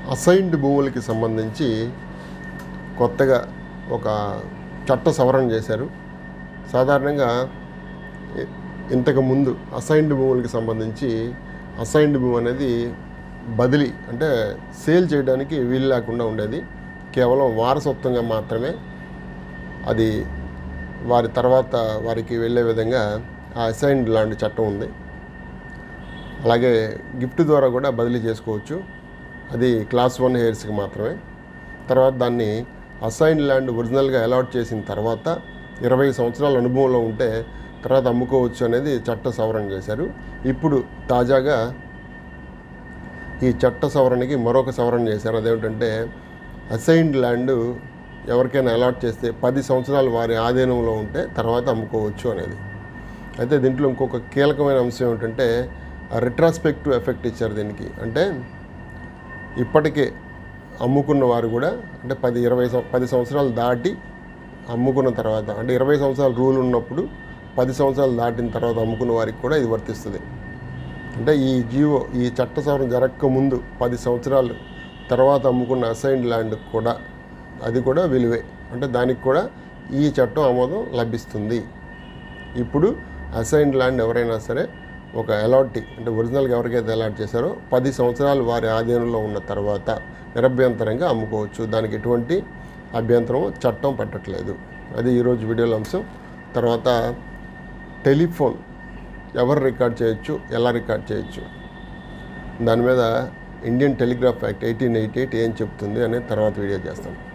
assigned భూములకి సంబంధించి కొత్తగా ఒక చట్ట సవరణ చేశారు సాధారణంగా ఇ- ఇంతకు ముందు అసైన్డ్ భూములకి సంబంధించి అసైన్డ్ భూమి అనేది బదిలీ అంటే సేల్ చేయడానికి వీలు లేకుండా ఉండేది కేవలం వారసత్వంగా మాత్రమే అది వారి తర్వాత వారికి వెళ్ళే విధంగా ఆ అసైన్డ్ లాంటి చట్టం ఉంది అలాగే గిఫ్ట్ ద్వారా కూడా బదిలీ చేసుకోవచ్చు అది క్లాస్ వన్ హెయిర్స్కి మాత్రమే తర్వాత దాన్ని అసైన్ ల్యాండ్ ఒరిజినల్గా అలాట్ చేసిన తర్వాత ఇరవై సంవత్సరాల అనుభవంలో ఉంటే తర్వాత అమ్ముకోవచ్చు అనేది చట్ట సవరణ చేశారు ఇప్పుడు తాజాగా ఈ చట్ట సవరణకి మరొక సవరణ చేశారు అదేమిటంటే అసైన్డ్ ల్యాండ్ ఎవరికైనా అలాట్ చేస్తే పది సంవత్సరాలు వారి ఆధీనంలో ఉంటే తర్వాత అమ్ముకోవచ్చు అనేది అయితే దీంట్లో ఇంకొక కీలకమైన అంశం ఏమిటంటే రిట్రాస్పెక్టివ్ ఎఫెక్ట్ ఇచ్చారు దీనికి అంటే ఇప్పటికే అమ్ముకున్న వారు కూడా అంటే పది ఇరవై సం- పది సంవత్సరాలు దాటి అమ్ముకున్న తర్వాత అంటే ఇరవై సంవత్సరాల రూల్ ఉన్నప్పుడు పది సంవత్సరాలు దాటిన తర్వాత అమ్ముకున్న వారికి కూడా ఇది వర్తిస్తుంది అంటే ఈ జీవో ఈ చట్ట సవరణ జరగక ముందు పది సంవత్సరాలు తర్వాత అమ్ముకున్న అసైన్డ్ ల్యాండ్ కూడా అది కూడా విలువే అంటే దానికి కూడా ఈ చట్టం ఆమోదం లభిస్తుంది ఇప్పుడు అసైన్డ్ ల్యాండ్ ఎవరైనా సరే ఒక అలాటీ అంటే ఒరిజినల్గా ఎవరికైతే అలాట్ చేశారో పది సంవత్సరాలు వారి ఆధీనంలో ఉన్న తర్వాత నిరభ్యంతరంగా అమ్ముకోవచ్చు దానికి ఎటువంటి అభ్యంతరం చట్టం పెట్టట్లేదు అది ఈరోజు వీడియోలో అంశం తర్వాత టెలిఫోన్ ఎవరు రికార్డ్ చేయొచ్చు ఎలా రికార్డ్ చేయొచ్చు దాని మీద Indian Telegraph Act eighteen eighty eight ఏం చెప్తుంది అనేది తర్వాత వీడియో చేస్తాను